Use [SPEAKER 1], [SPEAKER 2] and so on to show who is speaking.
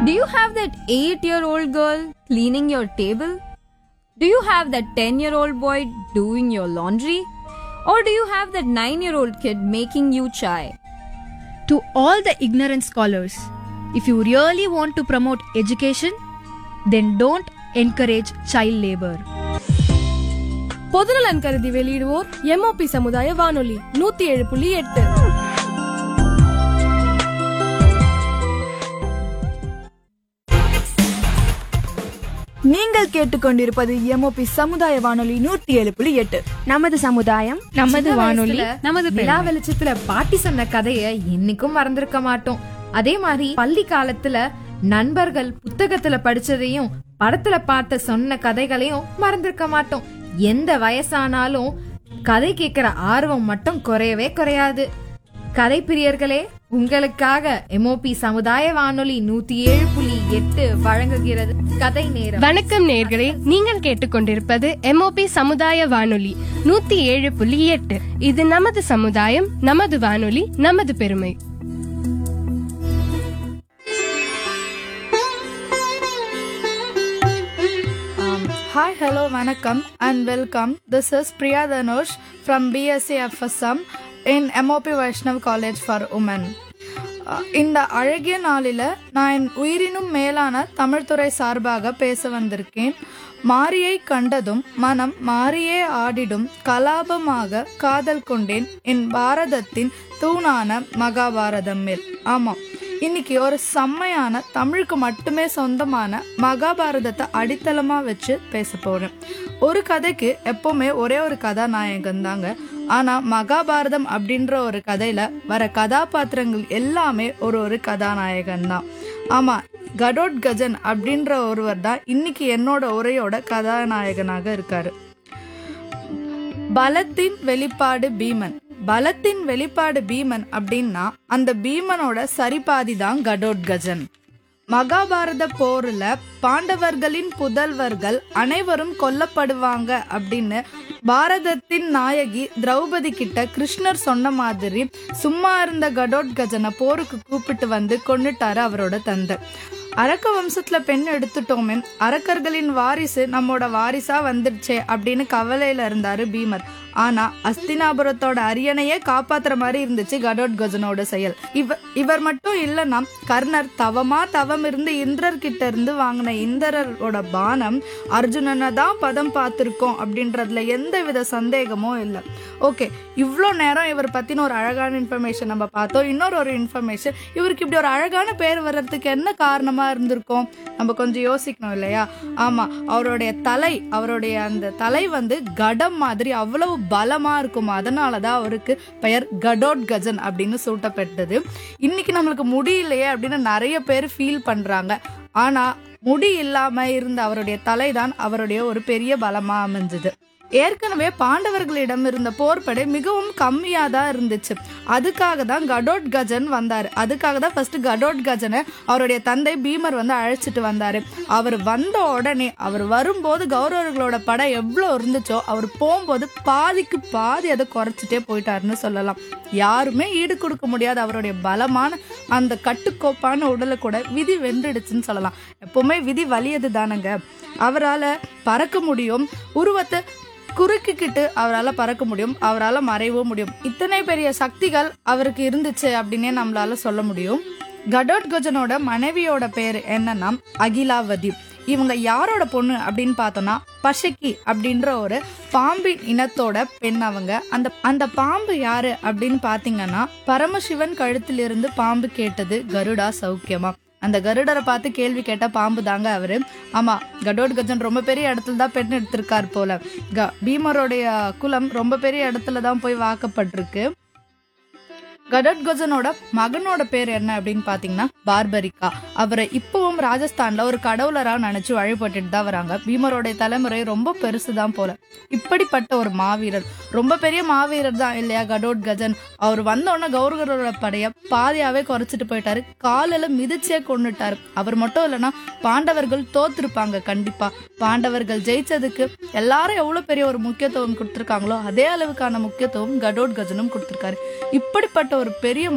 [SPEAKER 1] Do you have that 8 year old girl cleaning your table? Do you have that 10 year old boy doing your laundry? Or do you have that 9 year old kid making you chai?
[SPEAKER 2] To all the ignorant scholars, if you really want to promote education, then don't encourage child labor.
[SPEAKER 3] பொதுநலன் கருதி வெளியிடுவோர் MOP சமுதாய வானொலி நூத்தி ஏழு புள்ளி எட்டு
[SPEAKER 4] நீங்கள் கேட்டுக்கொண்டிருப்பது எம்ஓபி சமுதாய வானொலி நூத்தி ஏழு புள்ளி எட்டு
[SPEAKER 2] நமது சமுதாயம் நமது வானொலி நமது
[SPEAKER 5] விழா வெளிச்சத்துல பாட்டி சொன்ன கதைய என்னைக்கும் மறந்திருக்க மாட்டோம் அதே மாதிரி பள்ளி காலத்துல நண்பர்கள் புத்தகத்துல படிச்சதையும் படத்துல பார்த்த சொன்ன கதைகளையும் மறந்திருக்க மாட்டோம் எந்த வயசானாலும் கதை கேட்கிற ஆர்வம் மட்டும் குறையவே குறையாது கதை பிரியர்களே உங்களுக்காக எம்ஓபி சமுதாய வானொலி நூத்தி ஏழு புள்ளி எட்டு வழங்குகிறது கதை நேரம்
[SPEAKER 6] வணக்கம் நேர்களே நீங்கள் கேட்டுக்கொண்டிருப்பது எம்ஓபி சமுதாய வானொலி நூத்தி ஏழு புள்ளி எட்டு இது நமது சமுதாயம் நமது வானொலி நமது பெருமை
[SPEAKER 4] Hi, hello, வணக்கம் and welcome. This is Priya Dhanush from BSc FSM in MOP Vaishnav College for Women. அஹ், இந்த அழகிய நாளில் நான் என் உயிரினும் மேலான தமிழ்துறை சார்பாக பேச வந்திருக்கேன் மாரியை கண்டதும் மனம் மாரியே ஆடிடும் கலாபமாக காதல் கொண்டேன் என் பாரதத்தின் தூணான மகாபாரதம் மேல் ஆமாம் இன்னைக்கு ஒரு செம்மையான தமிழுக்கு மட்டுமே சொந்தமான மகாபாரதத்தை அடித்தளமா வச்சு பேச போறேன் ஒரு கதைக்கு எப்பவுமே ஒரே ஒரு கதாநாயகன் தாங்க ஆனா மகாபாரதம் அப்படின்ற ஒரு கதையில வர கதாபாத்திரங்கள் எல்லாமே ஒரு ஒரு கதாநாயகன் தான் ஆமா கடோட் கஜன் அப்படின்ற ஒருவர் தான் இன்னைக்கு என்னோட உரையோட கதாநாயகனாக இருக்காரு பலத்தின் வெளிப்பாடு பீமன் பலத்தின் வெளிப்பாடு பீமன் அப்படின்னா அந்த பீமனோட சரிபாதி தான் கடோத்கஜன் மகாபாரத போர்ல பாண்டவர்களின் புதல்வர்கள் அனைவரும் கொல்லப்படுவாங்க அப்படின்னு பாரதத்தின் நாயகி திரௌபதி கிட்ட கிருஷ்ணர் சொன்ன மாதிரி சும்மா இருந்த கடோத்கஜனை போருக்கு கூப்பிட்டு வந்து கொன்னுட்டாரு அவரோட தந்தை அரக்க வம்சத்துல பெண் எடுத்துட்டோமே அரக்கர்களின் வாரிசு நம்மோட வாரிசா வந்துடுச்சே அப்படின்னு கவலையில இருந்தாரு பீமர் ஆனா அஸ்தினாபுரத்தோட அரியணையே காப்பாத்துற மாதிரி இருந்துச்சு கடோத்கஜனோட செயல் இவ இவர் மட்டும் இல்லைன்னா கர்ணர் தவமா தவம் இருந்து இந்திரர் கிட்ட இருந்து வாங்கின இந்திரரோட பானம் அர்ஜுனனை தான் பதம் பார்த்திருக்கோம் அப்படின்றதுல எந்த வித சந்தேகமும் இல்லை ஓகே இவ்வளோ நேரம் இவர் பத்தின ஒரு அழகான இன்ஃபர்மேஷன் நம்ம பார்த்தோம் இன்னொரு ஒரு இன்ஃபர்மேஷன் இவருக்கு இப்படி ஒரு அழகான பேர் வர்றதுக்கு என்ன காரணமா இருந்திருக்கும் நம்ம கொஞ்சம் யோசிக்கணும் இல்லையா ஆமா அவருடைய தலை அவருடைய அந்த தலை வந்து கடம் மாதிரி அவ்வளவு பலமா இருக்கும் அதனாலதான் அவருக்கு பெயர் கடோட் கஜன் அப்படின்னு சூட்டப்பட்டது இன்னைக்கு நம்மளுக்கு முடியலையே அப்படின்னு நிறைய பேர் ஃபீல் பண்றாங்க ஆனா முடி இல்லாம இருந்த அவருடைய தலைதான் அவருடைய ஒரு பெரிய பலமா அமைஞ்சது ஏற்கனவே பாண்டவர்களிடம் இருந்த போர்படை மிகவும் கம்மியா தான் இருந்துச்சு அதுக்காக தான் கடோட் கஜன் வந்தாரு அதுக்காக தான் ஃபர்ஸ்ட் கடோட் கஜனை அவருடைய தந்தை பீமர் வந்து அழைச்சிட்டு வந்தாரு அவர் வந்த உடனே அவர் வரும்போது கௌரவர்களோட படை எவ்வளோ இருந்துச்சோ அவர் போகும்போது பாதிக்கு பாதி அதை குறைச்சிட்டே போயிட்டாருன்னு சொல்லலாம் யாருமே ஈடு கொடுக்க முடியாத அவருடைய பலமான அந்த கட்டுக்கோப்பான உடலை கூட விதி வென்றுடுச்சுன்னு சொல்லலாம் எப்பவுமே விதி வலியது தானங்க அவரால் பறக்க முடியும் உருவத்தை குறுக்கிக்கிட்டு அவரால் பறக்க முடியும் அவரால் மறையவும் முடியும் இத்தனை பெரிய சக்திகள் அவருக்கு இருந்துச்சு அப்படின்னே நம்மளால சொல்ல முடியும் கடோத்கஜனோட மனைவியோட பேர் என்னன்னா அகிலாவதி இவங்க யாரோட பொண்ணு அப்படின்னு பார்த்தோம்னா பஷக்கி அப்படின்ற ஒரு பாம்பின் இனத்தோட பெண் அவங்க அந்த அந்த பாம்பு யாரு அப்படின்னு பாத்தீங்கன்னா பரமசிவன் கழுத்திலிருந்து பாம்பு கேட்டது கருடா சௌக்கியமா அந்த கருடரை பார்த்து கேள்வி கேட்ட பாம்பு தாங்க அவரு ஆமா கடோட் கஜன் ரொம்ப பெரிய இடத்துல தான் பெண் எடுத்திருக்கார் போல க பீமருடைய குலம் ரொம்ப பெரிய இடத்துல தான் போய் வாக்கப்பட்டிருக்கு கடோத்கஜனோட மகனோட பேர் என்ன அப்படின்னு பாத்தீங்கன்னா பார்பரிக்கா அவரை இப்பவும் ராஜஸ்தான்ல ஒரு கடவுளரா நினைச்சு வழிபட்டுட்டு தான் வராங்க பீமரோடைய தலைமுறை ரொம்ப பெருசுதான் போல இப்படிப்பட்ட ஒரு மாவீரர் ரொம்ப பெரிய மாவீரர் தான் இல்லையா கடோத்கஜன் அவர் வந்த உடனே கௌரவரோட படைய பாதியாவே குறைச்சிட்டு போயிட்டாரு காலில மிதிச்சே கொண்டுட்டாரு அவர் மட்டும் இல்லைன்னா பாண்டவர்கள் தோத்துருப்பாங்க கண்டிப்பா பாண்டவர்கள் ஜெயிச்சதுக்கு எல்லாரும் எவ்வளவு பெரிய ஒரு முக்கியத்துவம் கொடுத்திருக்காங்களோ அதே அளவுக்கான முக்கியத்துவம் கடோத்கஜனும் கொடுத்திருக்காரு இப்படிப்பட்ட ஒரு பெரிய